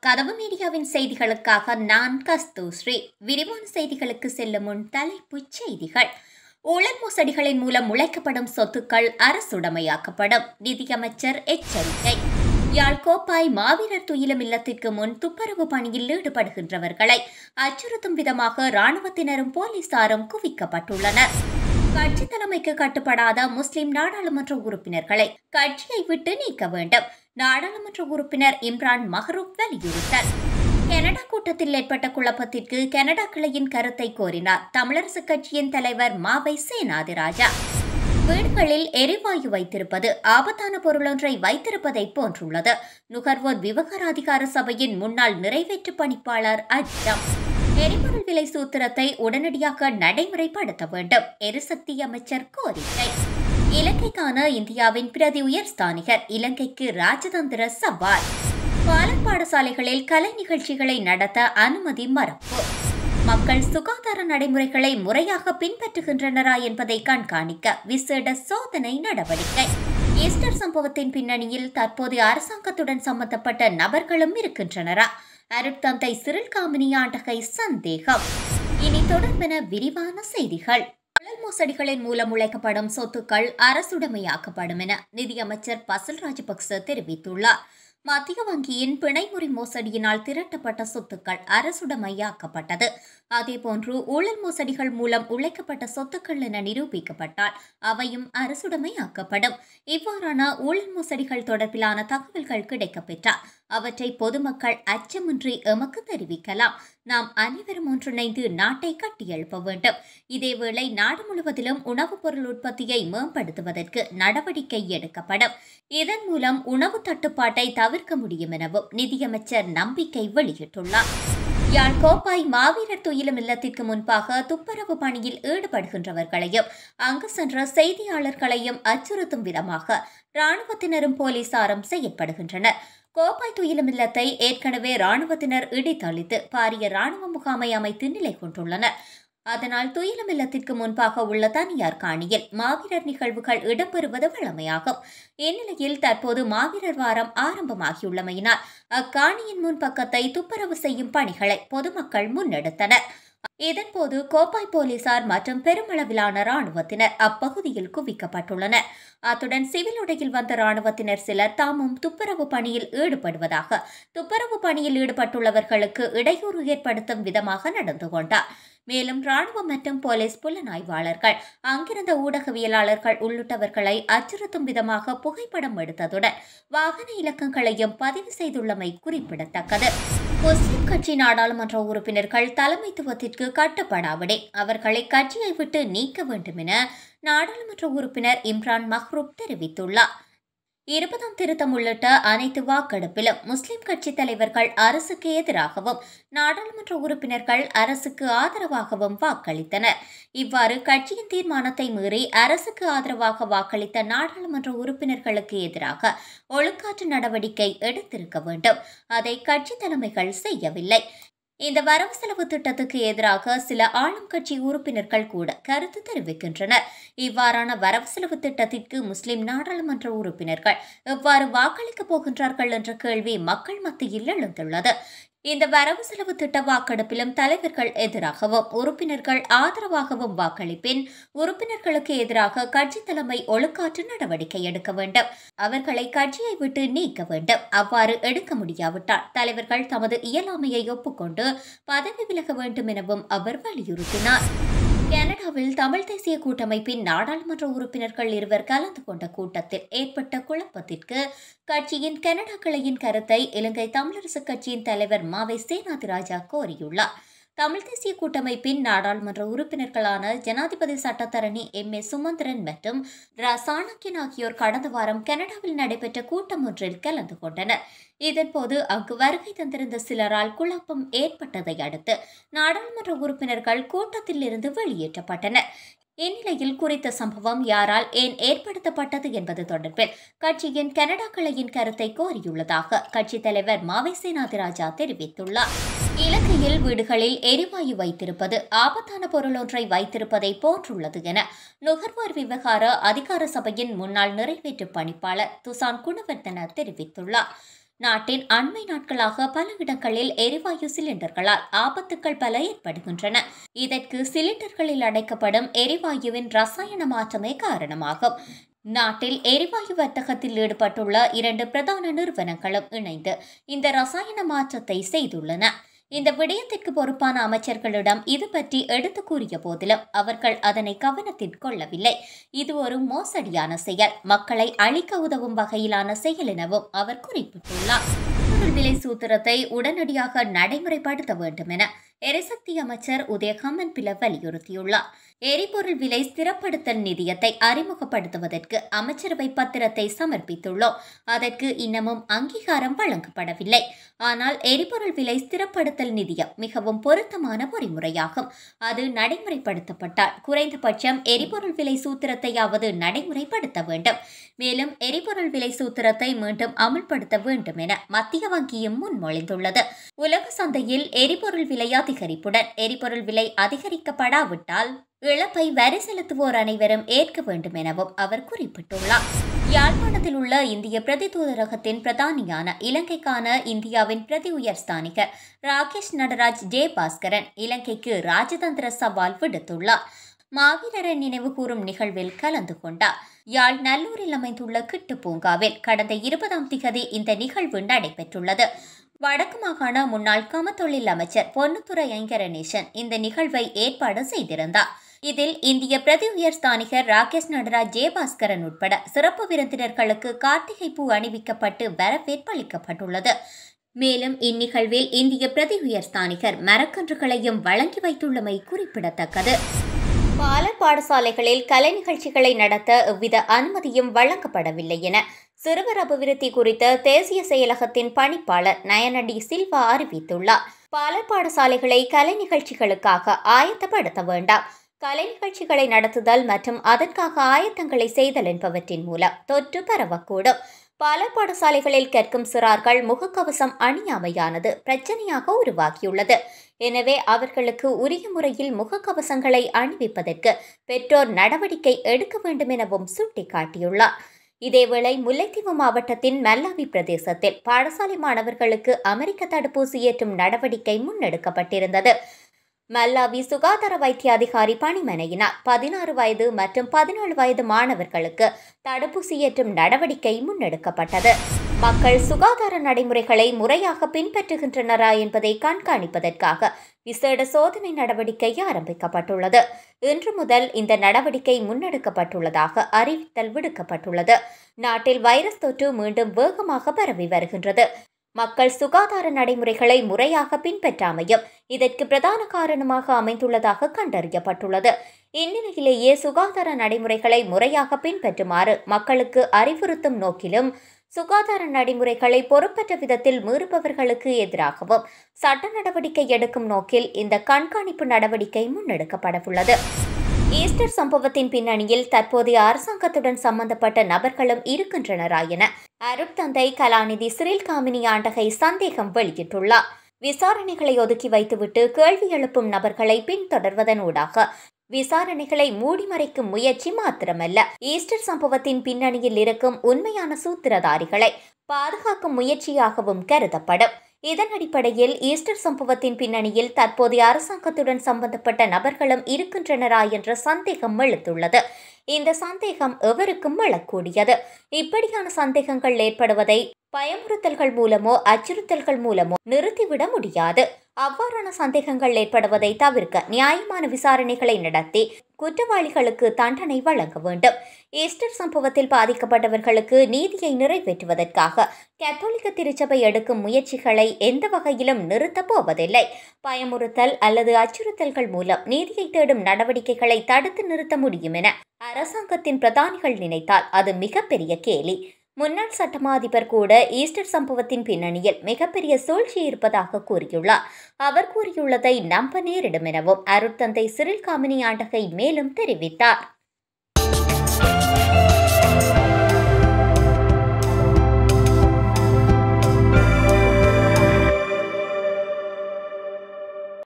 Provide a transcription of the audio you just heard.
கதவு மீடியாவின் செய்திகளுக்காக நான் கஸ்தூஸ்ரீ விரிவான செய்திகளுக்கு செல்லும் முன் தலைப்புச் செய்திகள் ஊழல் மோசடிகளின் மூலம் உழைக்கப்படும் சொத்துக்கள் அரசுடைமையாக்கப்படும் நிதியமைச்சர் எச்சரிக்கை யாழ் கோப்பாய் மாவீரர் துயிலும் இல்லத்திற்கு முன் துப்புரவு பணியில் ஈடுபடுகின்றவர்களை அச்சுறுத்தும் விதமாக இராணுவத்தினரும் போலீசாரும் குவிக்கப்பட்டுள்ளனர் கட்சி தலைமைக்கு கட்டுப்படாத முஸ்லிம் நாடாளுமன்ற உறுப்பினர்களை கட்சியை விட்டு நீக்க வேண்டும் நாடாளுமன்ற உறுப்பினர் இம்ரான் மஹரூப் வலியுறுத்தல் கனடா கூட்டத்தில் ஏற்பட்ட குழப்பத்திற்கு கனடா கிளையின் கருத்தை கோரினார் தமிழரசு கட்சியின் தலைவர் மாவை சேனாதிராஜா வீடுகளில் எரிவாயு வைத்திருப்பது ஆபத்தான பொருளொன்றை வைத்திருப்பதை போன்றுள்ளது நுகர்வோர் விவகார அதிகார சபையின் முன்னாள் நிறைவேற்று பணிப்பாளர் அஜ்ரம் எரிபொருள் விலை சூத்திரத்தை உடனடியாக நடைமுறைப்படுத்த வேண்டும் எரிசக்தி அமைச்சர் கோரிக்கை இலங்கைக்கான இந்தியாவின் பிரதி உயர்ஸ்தானிகர் இலங்கைக்கு ராஜதந்திர சவால் பாலர் பாடசாலைகளில் கலை நிகழ்ச்சிகளை நடத்த அனுமதி மறுப்பு மக்கள் சுகாதார நடைமுறைகளை முறையாக பின்பற்றுகின்றனரா என்பதை கண்காணிக்க விசேட சோதனை நடவடிக்கை ஈஸ்டர் சம்பவத்தின் பின்னணியில் தற்போது அரசாங்கத்துடன் சம்பந்தப்பட்ட நபர்களும் இருக்கின்றனரா அருட்தந்தை சிறில் காமினி ஆண்டகை சந்தேகம் இனி தொடர்பென விரிவான செய்திகள் ஊழல் மோசடிகளின் மூலம் உழைக்கப்படும் சொத்துக்கள் அரசுடைமையாக்கப்படும் என நிதியமைச்சர் பசில் ராஜபக்ச தெரிவித்துள்ளார் மத்திய வங்கியின் பிணைமுறை மோசடியினால் திரட்டப்பட்ட சொத்துக்கள் அரசுடைமையாக்கப்பட்டது அதேபோன்று ஊழல் மோசடிகள் மூலம் உழைக்கப்பட்ட சொத்துக்கள் என நிரூபிக்கப்பட்டால் அவையும் அரசுடைமையாக்கப்படும் இவ்வாறான ஊழல் மோசடிகள் தொடர்பிலான தகவல்கள் கிடைக்கப்பெற்றால் அவற்றை பொதுமக்கள் அச்சமின்றி எமக்கு தெரிவிக்கலாம் நாம் அனைவரும் ஒன்றிணைந்து நாட்டை கட்டியெழுப்ப வேண்டும் இதேவேளை நாடு முழுவதிலும் உணவுப் பொருள் உற்பத்தியை மேம்படுத்துவதற்கு நடவடிக்கை எடுக்கப்படும் இதன் மூலம் உணவு தட்டுப்பாட்டை தவிர்க்க முடியும் எனவும் நிதியமைச்சர் நம்பிக்கை வெளியிட்டுள்ளார் யாழ் கோப்பாய் மாவீரர் துயிலும் இல்லத்திற்கு முன்பாக துப்புரவு பணியில் ஈடுபடுகின்றவர்களையும் அங்கு சென்ற செய்தியாளர்களையும் அச்சுறுத்தும் விதமாக இராணுவத்தினரும் போலீசாரும் செயற்படுகின்றனர் கோப்பாய் துயிலும் இல்லத்தை ஏற்கனவே இராணுவத்தினர் இடித்தளித்து பாரிய இராணுவ முகாமை அமைத்து நிலை கொண்டுள்ளனர் அதனால் துயிலும் இல்லத்திற்கு முன்பாக உள்ள தனியார் காணியில் மாவீரர் நிகழ்வுகள் இடம்பெறுவது வழமையாகும் இந்நிலையில் தற்போது மாவீரர் வாரம் ஆரம்பமாகியுள்ளமையினால் அக்காணியின் முன்பக்கத்தை துப்புரவு செய்யும் பணிகளை பொதுமக்கள் முன்னெடுத்தனர் இதன்போது கோப்பாய் போலீசார் மற்றும் பெருமளவிலான ராணுவத்தினர் அப்பகுதியில் குவிக்கப்பட்டுள்ளனர் அத்துடன் சிவில் உடையில் வந்த ராணுவத்தினர் சிலர் தாமும் துப்புரவு பணியில் ஈடுபடுவதாக துப்புரவு பணியில் ஈடுபட்டுள்ளவர்களுக்கு இடையூறு ஏற்படுத்தும் விதமாக நடந்து கொண்டார் மேலும் ராணுவம் மற்றும் போலீஸ் புலனாய்வாளர்கள் அங்கிருந்த ஊடகவியலாளர்கள் உள்ளிட்டவர்களை அச்சுறுத்தும் விதமாக புகைப்படம் எடுத்ததுடன் வாகன இலக்கங்களையும் பதிவு செய்துள்ளமை குறிப்பிடத்தக்கது முஸ்லிம் கட்சி நாடாளுமன்ற உறுப்பினர்கள் தலைமைத்துவத்திற்கு கட்டுப்படாவிடே அவர்களை கட்சியை விட்டு நீக்க வேண்டும் என நாடாளுமன்ற உறுப்பினர் இம்ரான் மஹ்ரூப் தெரிவித்துள்ளார் இருபதாம் திருத்தம் உள்ளிட்ட அனைத்து வாக்கெடுப்பிலும் முஸ்லிம் கட்சி தலைவர்கள் அரசுக்கு எதிராகவும் நாடாளுமன்ற உறுப்பினர்கள் அரசுக்கு ஆதரவாகவும் வாக்களித்தனர் இவ்வாறு கட்சியின் தீர்மானத்தை மீறி அரசுக்கு ஆதரவாக வாக்களித்த நாடாளுமன்ற உறுப்பினர்களுக்கு எதிராக ஒழுக்காற்று நடவடிக்கை எடுத்திருக்க வேண்டும் அதை கட்சி தலைமைகள் செய்யவில்லை இந்த வரவு செலவு திட்டத்துக்கு எதிராக சில ஆளும் கட்சி உறுப்பினர்கள் கூட கருத்து தெரிவிக்கின்றனர் இவ்வாறான வரவு செலவு திட்டத்திற்கு முஸ்லிம் நாடாளுமன்ற உறுப்பினர்கள் எவ்வாறு வாக்களிக்கப் போகின்றார்கள் என்ற கேள்வி மக்கள் மத்தியில் எழுந்துள்ளது இந்த வரவு செலவு திட்ட வாக்கெடுப்பிலும் தலைவர்கள் எதிராகவும் உறுப்பினர்கள் ஆதரவாகவும் வாக்களிப்பின் உறுப்பினர்களுக்கு எதிராக கட்சி தலைமை ஒழுக்காற்று நடவடிக்கை எடுக்க வேண்டும் அவர்களை கட்சியை விட்டு நீக்க வேண்டும் அவ்வாறு எடுக்க முடியாவிட்டால் தலைவர்கள் தமது இயலாமையை ஒப்புக்கொண்டு பதவி விலக வேண்டும் எனவும் அவர் வலியுறுத்தினார் கனடாவில் தமிழ் தேசிய கூட்டமைப்பின் நாடாளுமன்ற உறுப்பினர்கள் இருவர் கலந்து கொண்ட கூட்டத்தில் ஏற்பட்ட குழப்பத்திற்கு கட்சியின் கனடா கிளையின் கருத்தை இலங்கை தமிழரசு கட்சியின் தலைவர் மாவை சேனாதிராஜா கோரியுள்ளார் தமிழ் தேசிய கூட்டமைப்பின் நாடாளுமன்ற உறுப்பினர்களான ஜனாதிபதி சட்டத்தரணி எம் ஏ சுமந்திரன் மற்றும் ரா சாணக்கியன் ஆகியோர் கடந்த வாரம் கனடாவில் நடைபெற்ற கூட்டம் ஒன்றில் கலந்து கொண்டனர் இதன்போது அங்கு வருகை தந்திருந்த சிலரால் குழப்பம் ஏற்பட்டதை அடுத்து நாடாளுமன்ற உறுப்பினர்கள் கூட்டத்தில் இருந்து வெளியேற்றப்பட்டனர் இந்நிலையில் குறித்த சம்பவம் யாரால் ஏன் ஏற்படுத்தப்பட்டது என்பது தொடர்பில் கட்சியின் கனடா கிளையின் கருத்தை கோரியுள்ளதாக கட்சித் தலைவர் மாவை சேனாதிராஜா தெரிவித்துள்ளார் இலங்கையில் வீடுகளில் எரிவாயு வைத்திருப்பது ஆபத்தான பொருள் ஒன்றை வைத்திருப்பதை போன்றுள்ளது என நுகர்வோர் விவகார அதிகார சபையின் முன்னாள் நிறைவேற்று பணிப்பாளர் துசான் குணவர்த்தன தெரிவித்துள்ளார் நாட்டின் அண்மை நாட்களாக பல இடங்களில் எரிவாயு சிலிண்டர்களால் ஆபத்துக்கள் பல ஏற்படுகின்றன இதற்கு சிலிண்டர்களில் அடைக்கப்படும் எரிவாயுவின் ரசாயன மாற்றமே காரணமாகும் நாட்டில் எரிவாயு வர்த்தகத்தில் ஈடுபட்டுள்ள இரண்டு பிரதான நிறுவனங்களும் இணைந்து இந்த ரசாயன மாற்றத்தை செய்துள்ளன இந்த விடயத்திற்கு பொறுப்பான அமைச்சர்களிடம் இது பற்றி எடுத்து கூறிய போதிலும் அவர்கள் அதனை கவனத்தில் கொள்ளவில்லை இது ஒரு மோசடியான செயல் மக்களை அழிக்க உதவும் வகையிலான செயல் எனவும் அவர் குறிப்பிட்டுள்ளார் எரிபொருள் விலை சூத்திரத்தை உடனடியாக நடைமுறைப்படுத்த வேண்டும் என எரிசக்தி அமைச்சர் உதயகமன் பில வலியுறுத்தியுள்ளார் எரிபொருள் விலை ஸ்திரப்படுத்தல் நிதியத்தை அறிமுகப்படுத்துவதற்கு அமைச்சரவை பத்திரத்தை சமர்ப்பித்துள்ளோம் அதற்கு இன்னமும் அங்கீகாரம் வழங்கப்படவில்லை ஆனால் எரிபொருள் விலை ஸ்திரப்படுத்தல் நிதியம் மிகவும் பொருத்தமான பொறிமுறையாகும் அது நடைமுறைப்படுத்தப்பட்டால் குறைந்தபட்சம் எரிபொருள் விலை சூத்திரத்தையாவது நடைமுறைப்படுத்த வேண்டும் மேலும் எரிபொருள் விலை சூத்திரத்தை மீண்டும் அமுல்படுத்த வேண்டும் என மத்திய வங்கியும் முன்மொழிந்துள்ளது உலக சந்தையில் எரிபொருள் விலை அதிகரிப்புடன் எரிபொருள் விலை அதிகரிக்கப்படாவிட்டால் இழப்பை வரி செலுத்துவோர் அனைவரும் ஏற்க வேண்டும் எனவும் அவர் குறிப்பிட்டுள்ளார் யாழ்ப்பாணத்தில் உள்ள இந்திய பிரதி தூதரகத்தின் பிரதானியான இலங்கைக்கான இந்தியாவின் பிரதி உயர்ஸ்தானிகர் ராகேஷ் நடராஜ் ஜே பாஸ்கரன் இலங்கைக்கு ராஜதந்திர சவால் விடுத்துள்ளார் மாவீரரை நினைவு கூறும் நிகழ்வில் கலந்து கொண்டார் யாழ் நல்லூரில் அமைந்துள்ள கிட்டு பூங்காவில் கடந்த இருபதாம் திகதி இந்த நிகழ்வு நடைபெற்றுள்ளது வடக்கு மாகாண முன்னாள் கமத்தொழில் அமைச்சர் பொன்னுத்துறை ஐங்கரநேசன் இந்த நிகழ்வை ஏற்பாடு செய்திருந்தார் இதில் இந்திய பிரதி உயர் ஸ்தானிகர் ராகேஷ் நடராஜ் ஜெயபாஸ்கரன் உட்பட சிறப்பு விருந்தினர்களுக்கு கார்த்திகை பூ அணிவிக்கப்பட்டு வரவேற்பளிக்கப்பட்டுள்ளது மேலும் இந்நிகழ்வில் இந்திய பிரதி உயர் ஸ்தானிகர் மரக்கன்றுகளையும் வழங்கி வைத்துள்ளமை குறிப்பிடத்தக்கது பாலர் பாடசாலைகளில் கலை நிகழ்ச்சிகளை நடத்த எவ்வித அனுமதியும் வழங்கப்படவில்லை என சிறுவர் அபிவிருத்தி குறித்த தேசிய செயலகத்தின் பணிப்பாளர் நயனடி சில்வா அறிவித்துள்ளார் பாலர் பாடசாலைகளை கலை நிகழ்ச்சிகளுக்காக ஆயத்தப்படுத்த வேண்டாம் கலை நிகழ்ச்சிகளை நடத்துதல் மற்றும் அதற்காக ஆயத்தங்களை செய்தல் என்பவற்றின் மூலம் தொற்று பரவக்கூடும் பல பாடசாலைகளில் கற்கும் சிறார்கள் முகக்கவசம் அணியாமையானது பிரச்சனையாக உருவாகியுள்ளது எனவே அவர்களுக்கு உரிய முறையில் முகக்கவசங்களை அணிவிப்பதற்கு பெற்றோர் நடவடிக்கை எடுக்க வேண்டும் எனவும் சுட்டிக்காட்டியுள்ளார் இதேவேளை முல்லைத்தீவு மாவட்டத்தின் மல்லாவி பிரதேசத்தில் பாடசாலை மாணவர்களுக்கு அமெரிக்க தடுப்பூசி ஏற்றும் நடவடிக்கை முன்னெடுக்கப்பட்டிருந்தது மல்லாவி சுகாதார வைத்திய அதிகாரி பணிமனையினால் பதினாறு வயது மற்றும் பதினேழு வயது மாணவர்களுக்கு தடுப்பூசி ஏற்றும் நடவடிக்கை முன்னெடுக்கப்பட்டது மக்கள் சுகாதார நடைமுறைகளை முறையாக பின்பற்றுகின்றனரா என்பதை கண்காணிப்பதற்காக விசேட சோதனை நடவடிக்கை ஆரம்பிக்கப்பட்டுள்ளது இன்று முதல் இந்த நடவடிக்கை முன்னெடுக்கப்பட்டுள்ளதாக அறிவித்தல் விடுக்கப்பட்டுள்ளது நாட்டில் வைரஸ் தொற்று மீண்டும் வேகமாக பரவி வருகின்றது மக்கள் சுகாதார நடைமுறைகளை முறையாக பின்பற்றாமையும் இதற்கு பிரதான காரணமாக அமைந்துள்ளதாக கண்டறியப்பட்டுள்ளது இந்நிலையிலேயே சுகாதார நடைமுறைகளை முறையாக பின்பற்றுமாறு மக்களுக்கு அறிவுறுத்தும் நோக்கிலும் சுகாதார நடைமுறைகளை பொறுப்பற்ற விதத்தில் மீறுபவர்களுக்கு எதிராகவும் சட்ட நடவடிக்கை எடுக்கும் நோக்கில் இந்த கண்காணிப்பு நடவடிக்கை முன்னெடுக்கப்படவுள்ளது ஈஸ்டர் சம்பவத்தின் பின்னணியில் தற்போதைய அரசாங்கத்துடன் சம்பந்தப்பட்ட நபர்களும் இருக்கின்றனரா என அருட்தந்தை கலாநிதி சிறில் காமினி ஆண்டகை சந்தேகம் வெளியிட்டுள்ளார் விசாரணைகளை ஒதுக்கி வைத்துவிட்டு கேள்வி எழுப்பும் நபர்களை பின்தொடர்வதன் ஊடாக விசாரணைகளை மூடிமறைக்கும் முயற்சி மாத்திரமல்ல ஈஸ்டர் சம்பவத்தின் பின்னணியில் இருக்கும் உண்மையான சூத்திரதாரிகளை பாதுகாக்கும் முயற்சியாகவும் கருதப்படும் இதன் அடிப்படையில் ஈஸ்டர் சம்பவத்தின் பின்னணியில் தற்போதைய அரசாங்கத்துடன் சம்பந்தப்பட்ட நபர்களும் இருக்கின்றனரா என்ற சந்தேகம் எழுத்துள்ளது இந்த சந்தேகம் எவருக்கும் எழக்கூடியது இப்படியான சந்தேகங்கள் ஏற்படுவதை பயமுறுத்தல்கள் மூலமோ அச்சுறுத்தல்கள் மூலமோ நிறுத்திவிட முடியாது அவ்வாறான சந்தேகங்கள் ஏற்படுவதை தவிர்க்க நியாயமான விசாரணைகளை நடத்தி குற்றவாளிகளுக்கு தண்டனை வழங்க வேண்டும் ஈஸ்டர் சம்பவத்தில் பாதிக்கப்பட்டவர்களுக்கு நீதியை நிறைவேற்றுவதற்காக கத்தோலிக்க திருச்சபை எடுக்கும் முயற்சிகளை எந்த வகையிலும் நிறுத்தப் போவதில்லை பயமுறுத்தல் அல்லது அச்சுறுத்தல்கள் மூலம் நீதியை தேடும் நடவடிக்கைகளை தடுத்து நிறுத்த முடியும் என அரசாங்கத்தின் பிரதானிகள் நினைத்தால் அது மிகப்பெரிய கேலி முன்னாள் சட்டமாதிபர் கூட ஈஸ்டர் சம்பவத்தின் பின்னணியில் மிகப்பெரிய சூழ்ச்சி இருப்பதாக கூறியுள்ளார் அவர் கூறியுள்ளதை நம்ப நேரிடும் எனவும் அருட்தந்தை சிறில் காமினி ஆண்டகை மேலும் தெரிவித்தார்